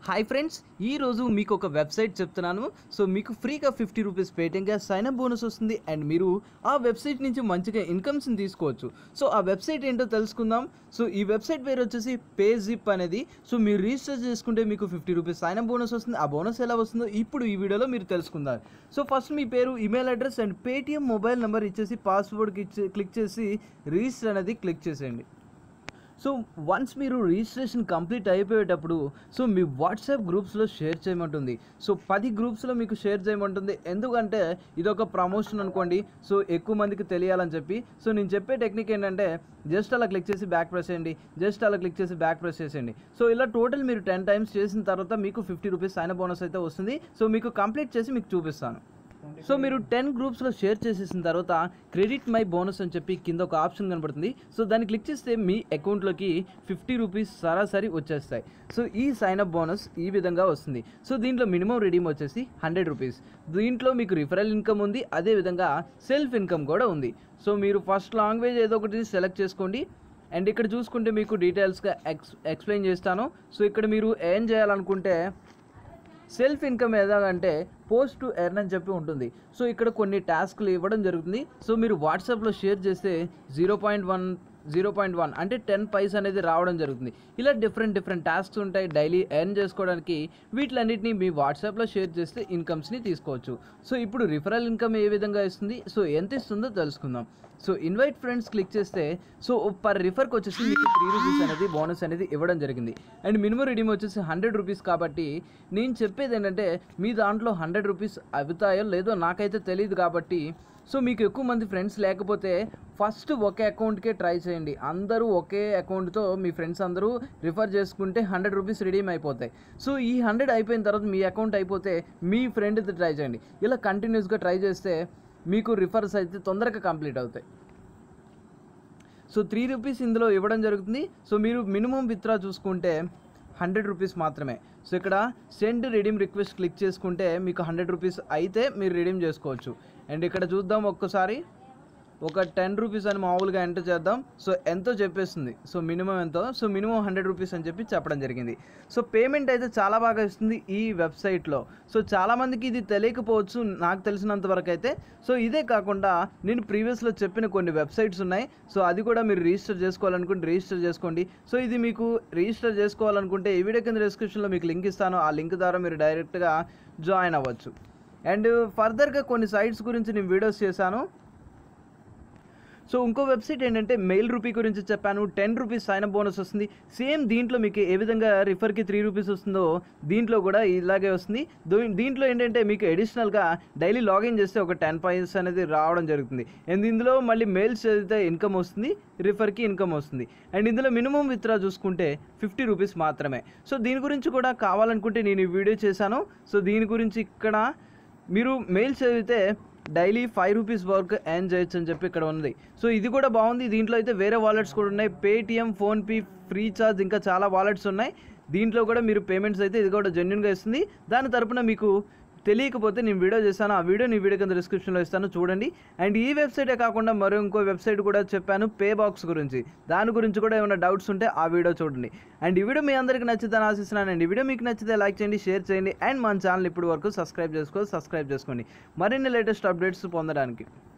hi friends ఈ రోజు మీకు ఒక వెబ్సైట్ చెప్తున్నాను సో మీకు ఫ్రీగా fifty rupees Paytm cash sign up bonus వస్తుంది అండ్ మీరు ఆ వెబ్సైట్ నుంచి మంచిగా ఇన్కమ్స్ని తీసుకోవచ్చు సో ఆ వెబ్సైట్ ఏంటో తెలుసుకుందాం సో ఈ వెబ్సైట్ పేరు వచ్చేసి పే జిప్ అనేది సో మీరు రిజిస్టర్ చేసుకుంటే మీకు fifty rupees sign up bonus వస్తుంది ఆ బోనస్ ఎలా వస్తుందో ఇప్పుడు ఈ వీడియోలో మీరు తెలుసుకుందాం సో ఫస్ట్ మీ పేరు email address and Paytm mobile number ఇచ్చేసి పాస్వర్డ్కి ఇచ్చి క్లిక్ చేసి రిజిస్టర్ అనేది క్లిక్ చేసేయండి సో వన్స్ మీరు రిజిస్ట్రేషన్ కంప్లీట్ అయిపోయేటప్పుడు సో మీ వాట్సాప్ గ్రూప్స్లో షేర్ చేయమంటుంది సో పది గ్రూప్స్లో మీకు షేర్ చేయమంటుంది ఎందుకంటే ఇది ఒక ప్రమోషన్ అనుకోండి సో ఎక్కువ మందికి తెలియాలని చెప్పి సో నేను చెప్పే టెక్నిక్ ఏంటంటే జస్ట్ అలా క్లిక్ చేసి బ్యాక్ ప్రెస్ చేయండి జస్ట్ అలా క్లిక్ చేసి బ్యాక్ ప్రెస్ చేసేయండి సో ఇలా టోటల్ మీరు టెన్ టైమ్స్ చేసిన తర్వాత మీకు ఫిఫ్టీ రూపీస్ సైన్ బోనస్ అయితే వస్తుంది సో మీకు కంప్లీట్ చేసి మీకు చూపిస్తాను సో మీరు టెన్ గ్రూప్స్లో షేర్ చేసేసిన తర్వాత క్రెడిట్ మై బోనస్ అని చెప్పి కింద ఒక ఆప్షన్ కనబడుతుంది సో దాన్ని క్లిక్ చేస్తే మీ అకౌంట్లోకి ఫిఫ్టీ రూపీస్ సరాసరి వచ్చేస్తాయి సో ఈ సైన్ అప్ బోనస్ ఈ విధంగా వస్తుంది సో దీంట్లో మినిమం రెడీమ్ వచ్చేసి హండ్రెడ్ రూపీస్ దీంట్లో మీకు రిఫరల్ ఇన్కమ్ ఉంది అదేవిధంగా సెల్ఫ్ ఇన్కమ్ కూడా ఉంది సో మీరు ఫస్ట్ లాంగ్వేజ్ ఏదో ఒకటి సెలెక్ట్ చేసుకోండి అండ్ ఇక్కడ చూసుకుంటే మీకు డీటెయిల్స్గా ఎక్స్ ఎక్స్ప్లెయిన్ చేస్తాను సో ఇక్కడ మీరు ఏం చేయాలనుకుంటే సెల్ఫ్ ఇన్కమ్ ఎలాగంటే పోస్ట్ టు ఎర్న్ అని చెప్పి ఉంటుంది సో ఇక్కడ కొన్ని టాస్క్లు ఇవ్వడం జరుగుతుంది సో మీరు వాట్సాప్లో షేర్ చేస్తే zero point one zero point one అంటే టెన్ పైస్ అనేది రావడం జరుగుతుంది ఇలా డిఫరెంట్ డిఫరెంట్ టాస్క్స్ ఉంటాయి డైలీ ఎర్న్ చేసుకోవడానికి వీటిలన్నిటిని మీ వాట్సాప్లో షేర్ చేస్తే ఇన్కమ్స్ని తీసుకోవచ్చు సో ఇప్పుడు రిఫరల్ ఇన్కమ్ ఏ విధంగా ఇస్తుంది సో ఎంత ఇస్తుందో తెలుసుకుందాం సో ఇన్వైట్ ఫ్రెండ్స్ క్లిక్ చేస్తే సో పర్ రిఫర్కి వచ్చేసి మీకు త్రీ రూపీస్ అనేది బోనస్ అనేది ఇవ్వడం జరిగింది అండ్ మినిమం రిడీమ్ వచ్చేసి హండ్రెడ్ రూపీస్ కాబట్టి నేను చెప్పేది ఏంటంటే మీ దాంట్లో హండ్రెడ్ రూపీస్ అవుతాయో లేదో నాకైతే తెలియదు కాబట్టి సో మీకు ఎక్కువ మంది ఫ్రెండ్స్ లేకపోతే ఫస్ట్ ఒకే అకౌంట్కే ట్రై చేయండి అందరూ ఒకే అకౌంట్తో మీ ఫ్రెండ్స్ అందరూ రిఫర్ చేసుకుంటే హండ్రెడ్ రూపీస్ రిడీమ్ అయిపోతాయి సో ఈ హండ్రెడ్ అయిపోయిన తర్వాత మీ అకౌంట్ అయిపోతే మీ ఫ్రెండ్తో ట్రై చేయండి ఇలా కంటిన్యూస్గా ట్రై చేస్తే మీకు రిఫర్స్ అయితే తొందరగా కంప్లీట్ అవుతాయి సో త్రీ రూపీస్ ఇందులో ఇవ్వడం జరుగుతుంది సో మీరు మినిమం విత్డ్రా చూసుకుంటే హండ్రెడ్ రూపీస్ మాత్రమే సో ఇక్కడ సెండ్ రిడీమ్ రిక్వెస్ట్ క్లిక్ చేసుకుంటే మీకు హండ్రెడ్ రూపీస్ అయితే మీరు రిడీమ్ చేసుకోవచ్చు అండ్ ఇక్కడ చూద్దాం ఒక్కసారి ఒక టెన్ రూపీస్ అని మామూలుగా ఎంటర్ చేద్దాం సో ఎంతో చెప్పేస్తుంది సో మినిమం ఎంతో సో మినిమం హండ్రెడ్ రూపీస్ అని చెప్పి చెప్పడం జరిగింది సో పేమెంట్ అయితే చాలా బాగా ఇస్తుంది ఈ వెబ్సైట్లో సో చాలామందికి ఇది తెలియకపోవచ్చు నాకు తెలిసినంత వరకు అయితే సో ఇదే కాకుండా నేను ప్రీవియస్లో చెప్పిన కొన్ని వెబ్సైట్స్ ఉన్నాయి సో అది కూడా మీరు రిజిస్టర్ చేసుకోవాలనుకుంటే రిజిస్టర్ చేసుకోండి సో ఇది మీకు రిజిస్టర్ చేసుకోవాలనుకుంటే ఈ వీడియో కింద డిస్క్రిప్షన్లో మీకు లింక్ ఇస్తాను ఆ లింక్ ద్వారా మీరు డైరెక్ట్గా జాయిన్ అవ్వచ్చు అండ్ ఫర్దర్గా కొన్ని సైట్స్ గురించి నేను వీడియోస్ చేశాను సో ఇంకో వెబ్సైట్ ఏంటంటే మెయిల్ రూపీ గురించి చెప్పాను ten rupees sign up bonus వస్తుంది సేమ్ దీంట్లో మీకు ఏ విధంగా రిఫర్కి త్రీ రూపీస్ వస్తుందో దీంట్లో కూడా ఇలాగే వస్తుంది దీ- దీంట్లో ఏంటంటే మీకు అడిషనల్గా డైలీ లాగిన్ చేస్తే ఒక టెన్ పైస్ అనేది రావడం జరుగుతుంది అండ్ ఇందులో మళ్ళీ మెయిల్స్ చదివితే ఇన్కమ్ వస్తుంది రిఫర్కి ఇన్కమ్ వస్తుంది అండ్ ఇందులో మినిమం విత్డ్రా చూసుకుంటే ఫిఫ్టీ రూపీస్ మాత్రమే సో దీని గురించి కూడా కావాలనుకుంటే నేను ఈ వీడియో చేశాను సో దీని గురించి ఇక్కడ మీరు మెయిల్స్ చదివితే డైలీ ఫైవ్ రూపీస్ వరకు ఎర్న్ చేయొచ్చు అని చెప్పి ఇక్కడ ఉంది సో ఇది కూడా బాగుంది దీంట్లో అయితే వేరే వాలెట్స్ కూడా ఉన్నాయి పేటిఎం ఫోన్పే ఫ్రీ చార్జ్ ఇంకా చాలా వాలెట్స్ ఉన్నాయి దీంట్లో కూడా మీరు పేమెంట్స్ అయితే ఇది కూడా జెన్యున్గా ఇస్తుంది దాని తరపున మీకు తెలియకపోతే నేను వీడియో చేశాను ఆ వీడియో నీ వీడియో కింద డిస్క్రిప్షన్లో ఇస్తాను చూడండి అండ్ ఈ వెబ్సైటే కాకుండా మరో ఇంకో వెబ్సైట్ కూడా చెప్పాను పే బాక్స్ గురించి దాని గురించి కూడా ఏమైనా డౌట్స్ ఉంటే ఆ వీడియో చూడండి అండ్ ఈ వీడియో మీ అందరికీ నచ్చుతుందని ఆశిస్తున్నాను అండ్ ఈ వీడియో మీకు నచ్చితే లైక్ చేయండి షేర్ చేయండి అండ్ మన ఛానల్ ఇప్పుడు వరకు సబ్స్క్రైబ్ చేసుకో సబ్స్క్రైబ్ చేసుకోండి మరిన్ని లేటెస్ట్ అప్డేట్స్ పొందడానికి